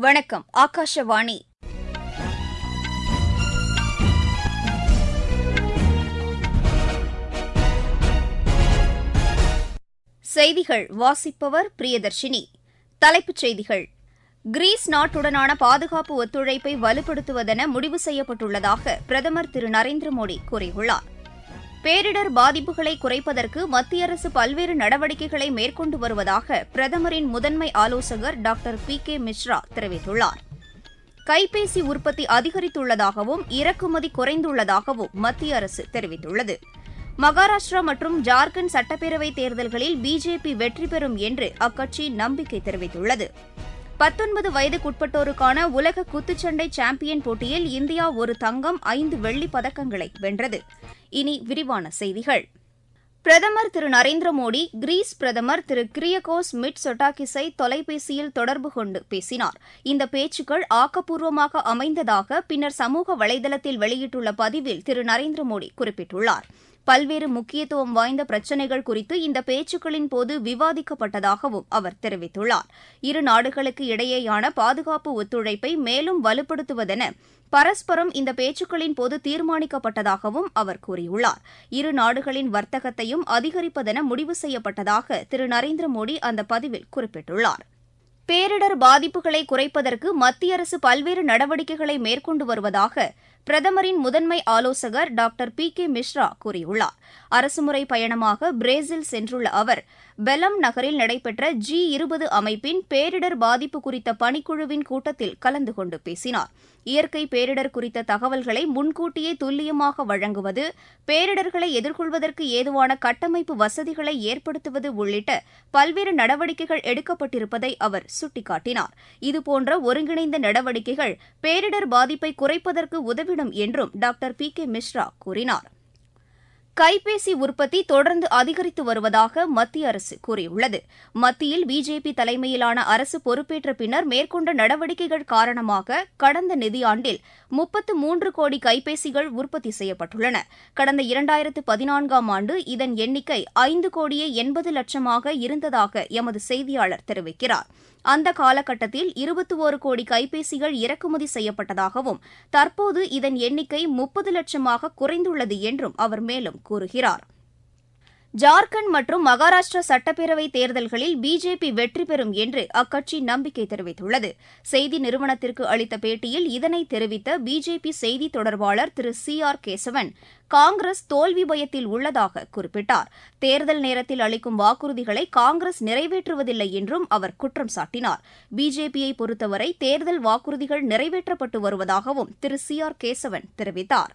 வணக்கம் ஆகாஷவாணி செய்திகள் வாசிப்பவர் பிரியதர்ஷினி தலைப்புச் செய்திகள் கிரீஸ் நாட்டுடனான பாதுகாப்பு ஒத்துழைப்பை வலுப்படுத்துவதென முடிவு செய்யப்பட்டுள்ளதாக பிரதமர் திரு நரேந்திர மோடி கூறியுள்ளார் பேரிடர் பாதிப்புகளை குறைப்பதற்கு மத்திய அரசு பல்வேறு நடவடிக்கைகளை மேற்கொண்டு வருவதாக பிரதமரின் முதன்மை ஆலோசகர் டாக்டர் பி கே மிஸ்ரா தெரிவித்துள்ளார் கைபேசி உற்பத்தி அதிகரித்துள்ளதாகவும் இறக்குமதி குறைந்துள்ளதாகவும் மத்திய அரசு தெரிவித்துள்ளது மகாராஷ்டிரா மற்றும் ஜார்க்கண்ட் சட்டப்பேரவைத் தேர்தல்களில் பிஜேபி வெற்றி பெறும் என்று அக்கட்சி நம்பிக்கை தெரிவித்துள்ளது பத்தொன்பது வயதுக்குட்பட்டோருக்கான உலக குத்துச்சண்டை சாம்பியன் போட்டியில் இந்தியா ஒரு தங்கம் ஐந்து வெள்ளிப் பதக்கங்களை வென்றது இனி விரிவான செய்திகள் பிரதமர் திரு நரேந்திர மோடி கிரீஸ் பிரதமர் திரு கிரியகோஸ் மிட் சொட்டாகிஸை தொலைபேசியில் தொடர்பு கொண்டு பேசினார் இந்த பேச்சுக்கள் ஆக்கப்பூர்வமாக அமைந்ததாக பின்னர் சமூக வலைதளத்தில் வெளியிட்டுள்ள பதிவில் திரு நரேந்திர மோடி குறிப்பிட்டுள்ளார் பல்வேறு முக்கியத்துவம் வாய்ந்த பிரச்சினைகள் குறித்து இந்த பேச்சுக்களின் போது விவாதிக்கப்பட்டதாகவும் அவர் தெரிவித்துள்ளார் இரு நாடுகளுக்கு இடையேயான பாதுகாப்பு ஒத்துழைப்பை மேலும் வலுப்படுத்துவதென பரஸ்பரம் இந்த பேச்சுக்களின் போது தீர்மானிக்கப்பட்டதாகவும் அவர் கூறியுள்ளார் இரு நாடுகளின் வர்த்தகத்தையும் அதிகரிப்பதென முடிவு செய்யப்பட்டதாக திரு நரேந்திர மோடி அந்த பதிவில் குறிப்பிட்டுள்ளார் பேரிடர் பாதிப்புகளை குறைப்பதற்கு மத்திய அரசு பல்வேறு நடவடிக்கைகளை மேற்கொண்டு வருவதாக பிரதமரின் முதன்மை ஆலோசகர் டாக்டர் பி கே மிஸ்ரா கூறியுள்ளார் அரசுமுறை பயணமாக பிரேசில் சென்றுள்ள அவர் பெலம் நகரில் நடைபெற்ற ஜி இருபது அமைப்பின் பேரிடர் பாதிப்பு குறித்த பணிக்குழுவின் கூட்டத்தில் கலந்து கொண்டு பேசினார் இயற்கை பேரிடர் குறித்த தகவல்களை முன்கூட்டியே துல்லியமாக வழங்குவது பேரிடர்களை எதிர்கொள்வதற்கு ஏதுவான கட்டமைப்பு வசதிகளை ஏற்படுத்துவது உள்ளிட்ட பல்வேறு நடவடிக்கைகள் எடுக்கப்பட்டிருப்பதை அவர் சுட்டிக்காட்டினார் இதுபோன்ற ஒருங்கிணைந்த நடவடிக்கைகள் பேரிடர் பாதிப்பை குறைப்பதற்கு உதவிடும் என்றும் டாக்டர் பி கே மிஸ்ரா கூறினார் கைபேசி உற்பத்தி தொடர்ந்து அதிகரித்து வருவதாக மத்திய அரசு கூறியுள்ளது மத்தியில் பிஜேபி தலைமையிலான அரசு பொறுப்பேற்ற பின்னர் மேற்கொண்ட நடவடிக்கைகள் காரணமாக கடந்த நிதியாண்டில் முப்பத்து மூன்று கோடி கைபேசிகள் உற்பத்தி செய்யப்பட்டுள்ளன கடந்த இரண்டாயிரத்து பதினான்காம் ஆண்டு இதன் எண்ணிக்கை ஐந்து கோடியே எண்பது லட்சமாக இருந்ததாக எமது செய்தியாளர் தெரிவிக்கிறார் அந்த காலகட்டத்தில் இருபத்தி ஒரு கோடி கைபேசிகள் இறக்குமதி செய்யப்பட்டதாகவும் தற்போது இதன் எண்ணிக்கை முப்பது லட்சமாக குறைந்துள்ளது என்றும் அவர் மேலும் கூறுகிறார் ஜார்க்கண்ட் மற்றும் மகாராஷ்டிரா சட்டப்பேரவை தேர்தல்களில் பிஜேபி வெற்றி பெறும் என்று அக்கட்சி நம்பிக்கை தெரிவித்துள்ளது செய்தி நிறுவனத்திற்கு அளித்த பேட்டியில் இதனை தெரிவித்த பிஜேபி செய்தி தொடர்பாளர் திரு சி ஆர் கேசவன் காங்கிரஸ் தோல்வி பயத்தில் உள்ளதாக குறிப்பிட்டார் தேர்தல் நேரத்தில் அளிக்கும் வாக்குறுதிகளை காங்கிரஸ் நிறைவேற்றுவதில்லை என்றும் அவர் குற்றம் சாட்டினார் பிஜேபியை பொறுத்தவரை தேர்தல் வாக்குறுதிகள் நிறைவேற்றப்பட்டு வருவதாகவும் திரு சி ஆர் கேசவன் தெரிவித்தார்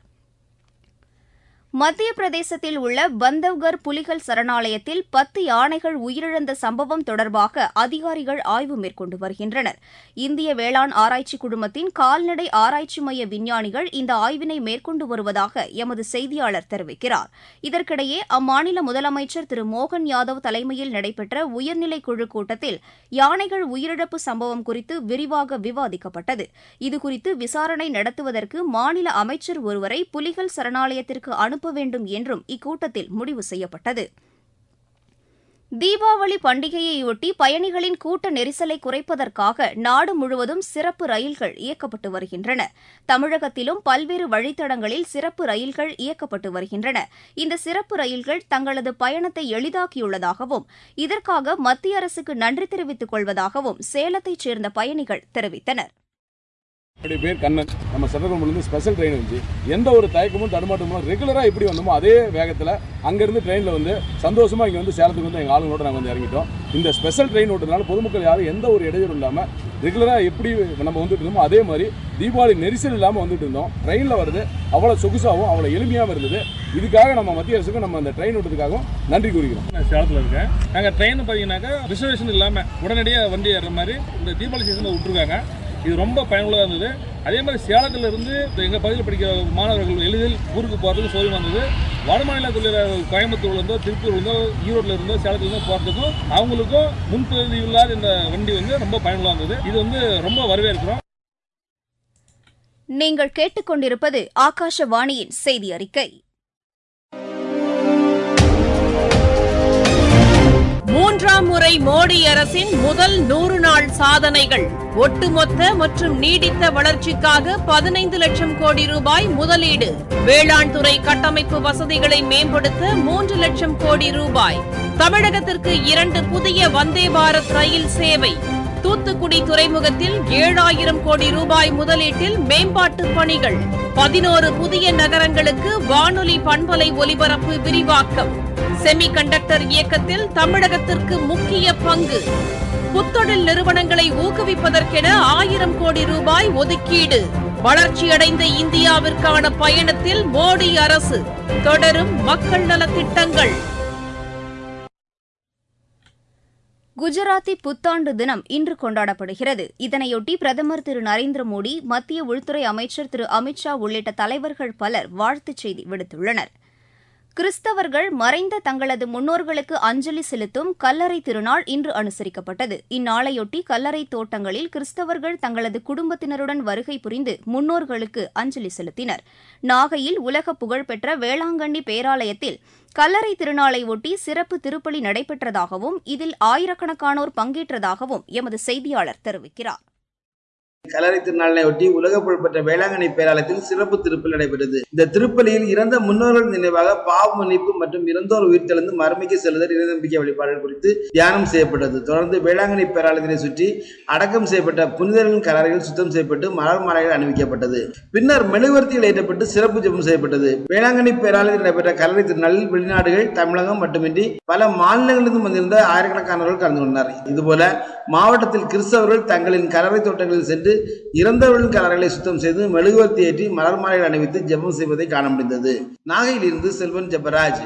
மத்திய பிரதேசத்தில் உள்ள பந்தவ்கர் புலிகள் சரணாலயத்தில் பத்து யானைகள் உயிரிழந்த சம்பவம் தொடர்பாக அதிகாரிகள் ஆய்வு மேற்கொண்டு வருகின்றனர் இந்திய வேளாண் ஆராய்ச்சி குழுமத்தின் கால்நடை ஆராய்ச்சி மைய விஞ்ஞானிகள் இந்த ஆய்வினை மேற்கொண்டு வருவதாக எமது செய்தியாளர் தெரிவிக்கிறார் இதற்கிடையே அம்மாநில முதலமைச்சர் திரு மோகன் யாதவ் தலைமையில் நடைபெற்ற உயர்நிலைக் குழு கூட்டத்தில் யானைகள் உயிரிழப்பு சம்பவம் குறித்து விரிவாக விவாதிக்கப்பட்டது இதுகுறித்து விசாரணை நடத்துவதற்கு மாநில அமைச்சர் ஒருவரை புலிகள் சரணாலயத்திற்கு அனுப்ப வேண்டும் என்றும் இக்கூட்டத்தில் முடிவு செய்யப்பட்டது தீபாவளி பண்டிகையையொட்டி பயணிகளின் கூட்ட நெரிசலை குறைப்பதற்காக நாடு முழுவதும் சிறப்பு ரயில்கள் இயக்கப்பட்டு வருகின்றன தமிழகத்திலும் பல்வேறு வழித்தடங்களில் சிறப்பு ரயில்கள் இயக்கப்பட்டு வருகின்றன இந்த சிறப்பு ரயில்கள் தங்களது பயணத்தை எளிதாக்கியுள்ளதாகவும் இதற்காக மத்திய அரசுக்கு நன்றி தெரிவித்துக் கொள்வதாகவும் சேலத்தைச் சேர்ந்த பயணிகள் தெரிவித்தனர் என்னுடைய பேர் கண்ணன் நம்ம சட்டக்குழம்புலேருந்து ஸ்பெஷல் ட்ரெயின் இருந்துச்சு எந்த ஒரு தயக்கமும் தடுமாட்டமும் ரெகுலராக எப்படி வந்தோமோ அதே வேகத்தில் அங்கேருந்து ட்ரெயினில் வந்து சந்தோஷமாக இங்கே வந்து சேலத்துக்கு வந்து எங்கள் ஆளுங்களோட நாங்கள் வந்து இறங்கிட்டோம் இந்த ஸ்பெஷல் ட்ரெயின் ஓட்டுறதுனால பொதுமக்கள் யாரும் எந்த ஒரு இடையூறு இல்லாமல் ரெகுலராக எப்படி நம்ம வந்துட்டு இருந்தோமோ அதே மாதிரி தீபாவளி நெரிசல் இல்லாமல் வந்துட்டு இருந்தோம் ட்ரெயினில் வருது அவ்வளோ சொகுசாகவும் அவ்வளோ எளிமையாகவும் இருந்தது இதுக்காக நம்ம மத்திய அரசுக்கும் நம்ம அந்த ட்ரெயின் ஓட்டுறதுக்காகவும் நன்றி கூறுகிறோம் நான் சேலத்தில் இருக்கேன் நாங்கள் ட்ரெயின் பார்த்தீங்கன்னாக்கா ரிசர்வேஷன் இல்லாமல் உடனடியாக வண்டி ஏறுற மாதிரி இந்த தீபாவளி சீசனில் விட்டுருக்காங்க இது ரொம்ப பயனுள்ளதாக இருந்தது அதே மாதிரி சேலத்தில் இருந்து எங்கள் பகுதியில் படிக்கிற மாணவர்கள் எளிதில் ஊருக்கு போகிறதுக்கு சௌகரியமாக இருந்தது வட மாநிலத்தில் கோயம்புத்தூர்ல இருந்தோ திருப்பூர்ல இருந்தோ ஈரோட்டில் இருந்தோ சேலத்துல இருந்தோ போகிறதுக்கும் அவங்களுக்கும் முன்பதிவு இல்லாத இந்த வண்டி வந்து ரொம்ப பயனுள்ளதாக இருந்தது இது வந்து ரொம்ப வரவேற்கிறோம் நீங்கள் கேட்டுக்கொண்டிருப்பது ஆகாஷவாணியின் செய்தி அறிக்கை மூன்றாம் முறை மோடி அரசின் முதல் நூறு நாள் சாதனைகள் ஒட்டுமொத்த மற்றும் நீடித்த வளர்ச்சிக்காக பதினைந்து லட்சம் கோடி ரூபாய் முதலீடு வேளாண் துறை கட்டமைப்பு வசதிகளை மேம்படுத்த மூன்று லட்சம் கோடி ரூபாய் தமிழகத்திற்கு இரண்டு புதிய வந்தே பாரத் ரயில் சேவை தூத்துக்குடி துறைமுகத்தில் ஏழாயிரம் கோடி ரூபாய் முதலீட்டில் மேம்பாட்டு பணிகள் பதினோரு புதிய நகரங்களுக்கு வானொலி பண்பலை ஒலிபரப்பு விரிவாக்கம் செமி கண்டக்டர் இயக்கத்தில் தமிழகத்திற்கு முக்கிய பங்கு புத்தொழில் நிறுவனங்களை ஊக்குவிப்பதற்கென ஆயிரம் கோடி ரூபாய் ஒதுக்கீடு வளர்ச்சியடைந்த இந்தியாவிற்கான பயணத்தில் மோடி அரசு தொடரும் மக்கள் நலத் திட்டங்கள் குஜராத்தி புத்தாண்டு தினம் இன்று கொண்டாடப்படுகிறது இதனையொட்டி பிரதமர் திரு நரேந்திர மோடி மத்திய உள்துறை அமைச்சர் திரு அமித் ஷா உள்ளிட்ட தலைவர்கள் பலர் வாழ்த்துச் செய்தி விடுத்துள்ளனர் கிறிஸ்தவர்கள் மறைந்த தங்களது முன்னோர்களுக்கு அஞ்சலி செலுத்தும் கல்லறை திருநாள் இன்று அனுசரிக்கப்பட்டது இந்நாளையொட்டி கல்லறை தோட்டங்களில் கிறிஸ்தவர்கள் தங்களது குடும்பத்தினருடன் வருகை புரிந்து முன்னோர்களுக்கு அஞ்சலி செலுத்தினர் நாகையில் உலக புகழ்பெற்ற வேளாங்கண்ணி பேராலயத்தில் கல்லறை திருநாளை ஒட்டி சிறப்பு திருப்பலி நடைபெற்றதாகவும் இதில் ஆயிரக்கணக்கானோர் பங்கேற்றதாகவும் எமது செய்தியாளர் தெரிவிக்கிறார் கல்லறை திருநாளினை ஒட்டி உலக புகழ்பெற்ற வேளாங்கண்ணி பேராலயத்தில் சிறப்பு திருப்பலி நடைபெற்றது இந்த திருப்பலியில் இறந்த முன்னோர்கள் நினைவாக பாவ மன்னிப்பு மற்றும் இறந்தோர் உயிர்த்தெழுந்து மறுமைக்கு செல்லுதல் இறைநம்பிக்கை வழிபாடுகள் குறித்து தியானம் செய்யப்பட்டது தொடர்ந்து வேளாங்கண்ணி பேராலயத்தினை சுற்றி அடக்கம் செய்யப்பட்ட புனிதர்களின் கலரைகள் சுத்தம் செய்யப்பட்டு மலர் மாலைகள் அணிவிக்கப்பட்டது பின்னர் மெழுகுவர்த்திகள் ஏற்றப்பட்டு சிறப்பு ஜெபம் செய்யப்பட்டது வேளாங்கண்ணி பேராலயத்தில் நடைபெற்ற கல்லறை திருநாளில் வெளிநாடுகள் தமிழகம் மட்டுமின்றி பல மாநிலங்களிலிருந்து வந்திருந்த ஆயிரக்கணக்கானவர்கள் கலந்து கொண்டனர் இதுபோல மாவட்டத்தில் கிறிஸ்தவர்கள் தங்களின் கலரை தோட்டங்களில் சென்று இறந்தவர்களின் கலர்களை சுத்தம் செய்து மெழுகுவர்த்தி ஏற்றி மலர் மாலைகள் அணிவித்து ஜெபம் செய்வதை காண முடிந்தது நாகையிலிருந்து செல்வன் ஜெபராஜ்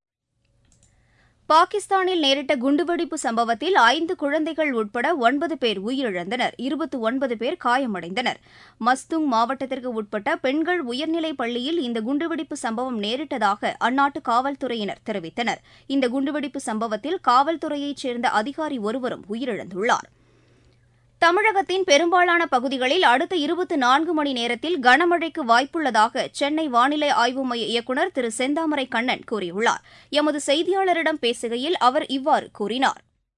பாகிஸ்தானில் நேரிட்ட குண்டுவெடிப்பு சம்பவத்தில் ஐந்து குழந்தைகள் உட்பட ஒன்பது பேர் உயிரிழந்தனர் இருபத்தி ஒன்பது பேர் காயமடைந்தனர் மஸ்துங் மாவட்டத்திற்கு உட்பட்ட பெண்கள் உயர்நிலைப் பள்ளியில் இந்த குண்டுவெடிப்பு சம்பவம் நேரிட்டதாக அந்நாட்டு காவல்துறையினர் தெரிவித்தனர் இந்த குண்டுவெடிப்பு சம்பவத்தில் காவல்துறையைச் சேர்ந்த அதிகாரி ஒருவரும் உயிரிழந்துள்ளார் தமிழகத்தின் பெரும்பாலான பகுதிகளில் அடுத்த இருபத்தி நான்கு மணி நேரத்தில் கனமழைக்கு வாய்ப்புள்ளதாக சென்னை வானிலை ஆய்வு மைய இயக்குநர் திரு செந்தாமரை கண்ணன் கூறியுள்ளார் எமது செய்தியாளரிடம் பேசுகையில் அவர் இவ்வாறு கூறினார்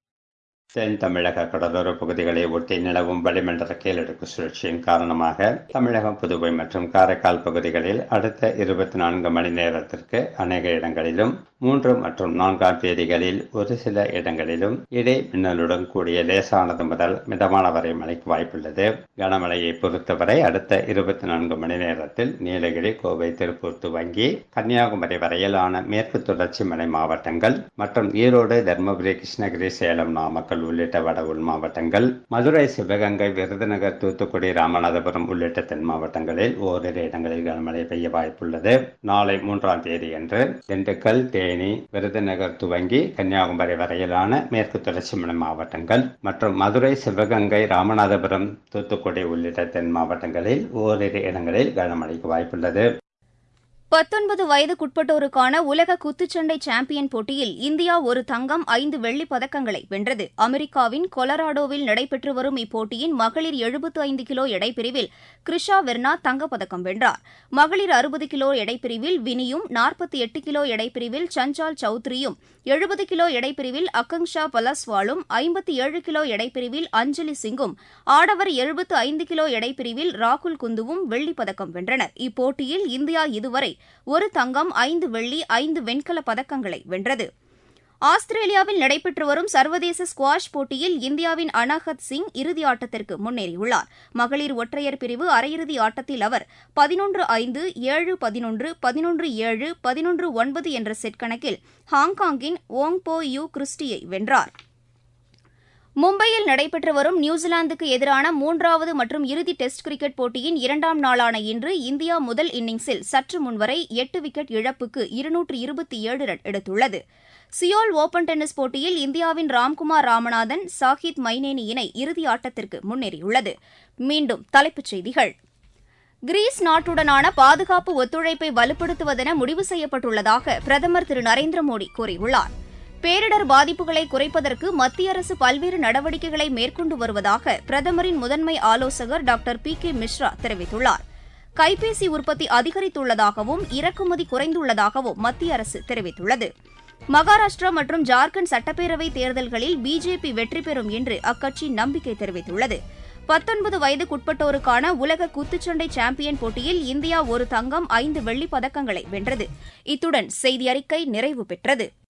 தென் தமிழக கடலோர பகுதிகளை ஒட்டி நிலவும் வளிமண்டல கீழடுக்கு சுழற்சியின் காரணமாக தமிழகம் புதுவை மற்றும் காரைக்கால் பகுதிகளில் அடுத்த இருபத்தி நான்கு மணி நேரத்திற்கு அநேக இடங்களிலும் மூன்று மற்றும் நான்காம் தேதிகளில் ஒரு சில இடங்களிலும் இடை மின்னலுடன் கூடிய லேசானது முதல் மிதமான வரை மழைக்கு வாய்ப்புள்ளது கனமழையை பொறுத்தவரை அடுத்த இருபத்தி நான்கு மணி நேரத்தில் நீலகிரி கோவை திருப்பூர் துவங்கி கன்னியாகுமரி வரையிலான மேற்கு தொடர்ச்சி மலை மாவட்டங்கள் மற்றும் ஈரோடு தருமபுரி கிருஷ்ணகிரி சேலம் நாமக்கல் உள்ளிட்ட வட உள் மாவட்டங்கள் மதுரை சிவகங்கை விருதுநகர் தூத்துக்குடி ராமநாதபுரம் உள்ளிட்ட தென் மாவட்டங்களில் ஓரிரு இடங்களில் கனமழை பெய்ய வாய்ப்புள்ளது நாளை மூன்றாம் தேதியன்று திண்டுக்கல் தேனி விருதுநகர் துவங்கி கன்னியாகுமரி வரையிலான மேற்கு தொடர்ச்சி மலை மாவட்டங்கள் மற்றும் மதுரை சிவகங்கை ராமநாதபுரம் தூத்துக்குடி உள்ளிட்ட தென் மாவட்டங்களில் ஓரிரு இடங்களில் கனமழைக்கு வாய்ப்புள்ளது பத்தொன்பது வயதுக்குட்பட்டோருக்கான உலக குத்துச்சண்டை சாம்பியன் போட்டியில் இந்தியா ஒரு தங்கம் ஐந்து வெள்ளிப் பதக்கங்களை வென்றது அமெரிக்காவின் கொலராடோவில் நடைபெற்று வரும் இப்போட்டியின் மகளிர் எழுபத்து ஐந்து கிலோ எடைப்பிரிவில் கிருஷா வெர்னா தங்கப்பதக்கம் வென்றார் மகளிர் அறுபது கிலோ எடைப்பிரிவில் வினியும் நாற்பத்தி எட்டு கிலோ எடைப்பிரிவில் சஞ்சால் சௌத்ரியும் எழுபது கிலோ எடைப்பிரிவில் அக்கங்ஷா பலஸ்வாலும் ஐம்பத்தி ஏழு கிலோ எடைப்பிரிவில் அஞ்சலி சிங்கும் ஆடவர் எழுபத்து ஐந்து கிலோ எடைப்பிரிவில் ராகுல் குந்துவும் வெள்ளிப் பதக்கம் வென்றனர் இப்போட்டியில் இந்தியா இதுவரை ஒரு தங்கம் ஐந்து வெள்ளி ஐந்து வெண்கலப் பதக்கங்களை வென்றது ஆஸ்திரேலியாவில் நடைபெற்று வரும் சர்வதேச ஸ்குவாஷ் போட்டியில் இந்தியாவின் அனாஹத் சிங் இறுதி ஆட்டத்திற்கு முன்னேறியுள்ளார் மகளிர் ஒற்றையர் பிரிவு அரையிறுதி ஆட்டத்தில் அவர் பதினொன்று ஐந்து ஏழு பதினொன்று பதினொன்று ஏழு பதினொன்று ஒன்பது என்ற செட் கணக்கில் ஹாங்காங்கின் ஓங் போ யூ கிறிஸ்டியை வென்றார் மும்பையில் நடைபெற்று வரும் நியூசிலாந்துக்கு எதிரான மூன்றாவது மற்றும் இறுதி டெஸ்ட் கிரிக்கெட் போட்டியின் இரண்டாம் நாளான இன்று இந்தியா முதல் இன்னிங்ஸில் சற்று முன்வரை எட்டு விக்கெட் இழப்புக்கு இருநூற்று இருபத்தி ஏழு ரன் எடுத்துள்ளது சியோல் ஓபன் டென்னிஸ் போட்டியில் இந்தியாவின் ராம்குமார் ராமநாதன் சாஹித் மைனேனி இணை இறுதி ஆட்டத்திற்கு முன்னேறியுள்ளது மீண்டும் தலைப்புச் செய்திகள் கிரீஸ் நாட்டுடனான பாதுகாப்பு ஒத்துழைப்பை வலுப்படுத்துவதென முடிவு செய்யப்பட்டுள்ளதாக பிரதமர் திரு நரேந்திர மோடி கூறியுள்ளார் பேரிடர் பாதிப்புகளை குறைப்பதற்கு மத்திய அரசு பல்வேறு நடவடிக்கைகளை மேற்கொண்டு வருவதாக பிரதமரின் முதன்மை ஆலோசகர் டாக்டர் பி கே மிஸ்ரா தெரிவித்துள்ளார் கைபேசி உற்பத்தி அதிகரித்துள்ளதாகவும் இறக்குமதி குறைந்துள்ளதாகவும் மத்திய அரசு தெரிவித்துள்ளது மகாராஷ்டிரா மற்றும் ஜார்க்கண்ட் சட்டப்பேரவை தேர்தல்களில் பிஜேபி வெற்றி பெறும் என்று அக்கட்சி நம்பிக்கை தெரிவித்துள்ளது பத்தொன்பது வயதுக்குட்பட்டோருக்கான உலக குத்துச்சண்டை சாம்பியன் போட்டியில் இந்தியா ஒரு தங்கம் ஐந்து வெள்ளிப் பதக்கங்களை வென்றது இத்துடன் செய்தி அறிக்கை நிறைவு பெற்றது